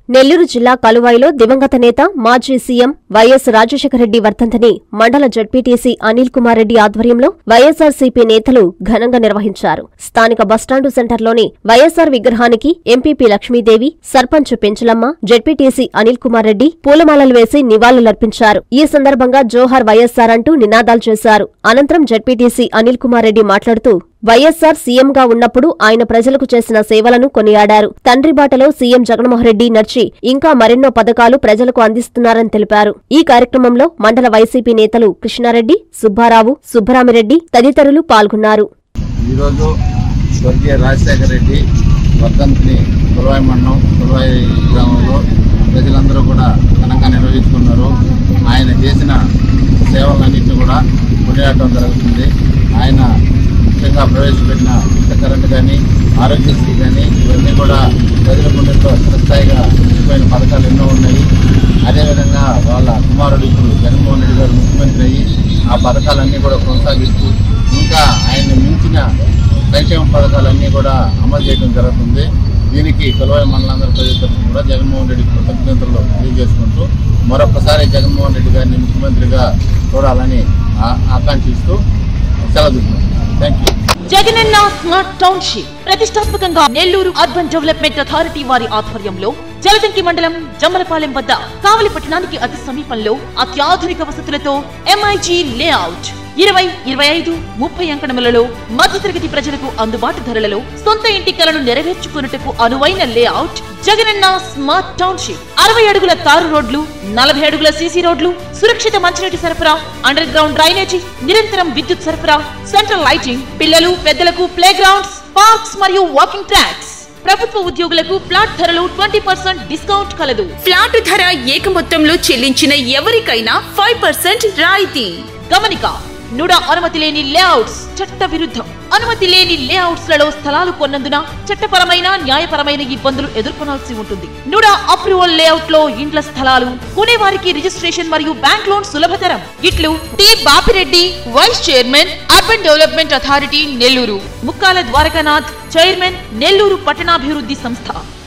నెల్లూరు జిల్లా కలువాయిలో దివంగత నేత మాజీ సీఎం వైఎస్ రాజశేఖర రెడ్డి వర్ధంతిని మండల జడ్పీటీసీ అనిల్ కుమార్ రెడ్డి ఆధ్వర్యంలో వైఎస్సార్సీపీ నేతలు ఘనంగా నిర్వహించారు స్థానిక బస్టాండు సెంటర్లోని వైఎస్సార్ విగ్రహానికి ఎంపీపీ లక్ష్మీదేవి సర్పంచ్ పెంచలమ్మ జడ్పీటీసీ అనిల్ కుమార్ రెడ్డి పూలమాలలు వేసి నివాళులర్పించారు ఈ సందర్భంగా జోహార్ వైఎస్సార్ అంటూ నినాదాలు చేశారు అనంతరం జడ్పీటీసీ అనిల్ కుమార్ రెడ్డి మాట్లాడుతూ వైఎస్సార్ సీఎంగా ఉన్నప్పుడు ఆయన ప్రజలకు చేసిన సేవలను కొనియాడారు తండ్రి బాటలో సీఎం జగన్మోహన్ రెడ్డి నడిచి ఇంకా మరెన్నో పథకాలు ప్రజలకు అందిస్తున్నారని తెలిపారు ఈ కార్యక్రమంలో మండల వైసీపీ నేతలు కృష్ణారెడ్డి సుబ్బారావు సుబ్బరామిరెడ్డి తదితరులు పాల్గొన్నారు ఈరోజు స్వర్గీయ రాజశేఖర రెడ్డి వర్ధంతిని కులవాయి మండలం కులవాయి గ్రామంలో ప్రజలందరూ కూడా ఘనంగా నిర్వహించుకున్నారు ఆయన చేసిన సేవలన్నింటినీ కూడా కొనియాడటం జరుగుతుంది ఆయన ముఖ్యంగా ప్రవేశపెట్టిన ఉచిత కరెంటు కానీ ఆరోగ్యశ్రీ కానీ ఇవన్నీ కూడా ప్రజల గుండెతో చిరస్థాయిగా నిలిచిపోయిన పథకాలు ఎన్నో ఉన్నాయి అదేవిధంగా వాళ్ళ కుమారుడు ఇప్పుడు జగన్మోహన్ రెడ్డి గారు ముఖ్యమంత్రి అయ్యి ఆ పథకాలన్నీ కూడా కొనసాగిస్తూ ఇంకా ఆయన్ని మించిన సంక్షేమ పథకాలన్నీ కూడా అమలు చేయడం జరుగుతుంది దీనికి కొలవాయి మండలాంధ్ర ప్రజల తరఫున కూడా జగన్మోహన్ రెడ్డి కృతజ్ఞతలు తెలియజేసుకుంటూ మరొకసారి జగన్మోహన్ రెడ్డి గారిని ముఖ్యమంత్రిగా చూడాలని ఆ- ఆకాంక్షిస్తూ సెలవు తీసుకుంటున్నాను thank you Jagananna smart township ప్రతిష్టాత్మకంగా నెల్లూరు అర్బన్ డెవలప్మెంట్ అథారిటీ వారి ఆధ్వర్యంలో జలదంకి మండలం జమ్మలపాలెం వద్ద కావలి పట్టణానికి అతి సమీపంలో అత్యాధునిక వసతులతో ఎంఐజీ లేఅవుట్ ఇరవై ఇరవై ఐదు ముప్పై అంకణములలో మధ్యతరగతి ప్రజలకు అందుబాటు ధరలలో సొంత ఇంటి కలను నెరవేర్చుకున్నట్టుకు అనువైన లేఅవుట్ జగనన్న స్మార్ట్ టౌన్షిప్ అరవై అడుగుల తారు రోడ్లు నలభై అడుగుల సీసీ రోడ్లు సురక్షిత మంచినీటి సరఫరా అండర్ గ్రౌండ్ డ్రైనేజీ నిరంతరం విద్యుత్ సరఫరా సెంట్రల్ లైటింగ్ పిల్లలు పెద్దలకు ప్లే గ్రౌండ్స్ పార్క్స్ మరియు వాకింగ్ ట్రాక్స్ ప్రభుత్వ ఉద్యోగులకు ఫ్లాట్ ధరలు ట్వంటీ పర్సెంట్ డిస్కౌంట్ కలదు ఫ్లాట్ ధర ఏక మొత్తంలో చెల్లించిన ఎవరికైనా ఫైవ్ పర్సెంట్ రాయితీ గమనిక నుడ అనుమతి లేని లేఅవుట్స్ చట్ట విరుద్ధం అనుమతి లేని లేఅవుట్స్ లలో స్థలాలు కొన్నందున చట్టపరమైన న్యాయపరమైన ఇబ్బందులు ఎదుర్కొనాల్సి ఉంటుంది నుడ అప్రూవల్ లేఅవుట్ లో ఇండ్ల స్థలాలు కొనేవారికి రిజిస్ట్రేషన్ మరియు బ్యాంక్ లోన్ సులభతరం ఇట్లు T Bapireddy vice chairman urban development authority Nellore Mukkala Dwarakanath chairman Nellore పట్టణాభివృద్ధి సంస్థ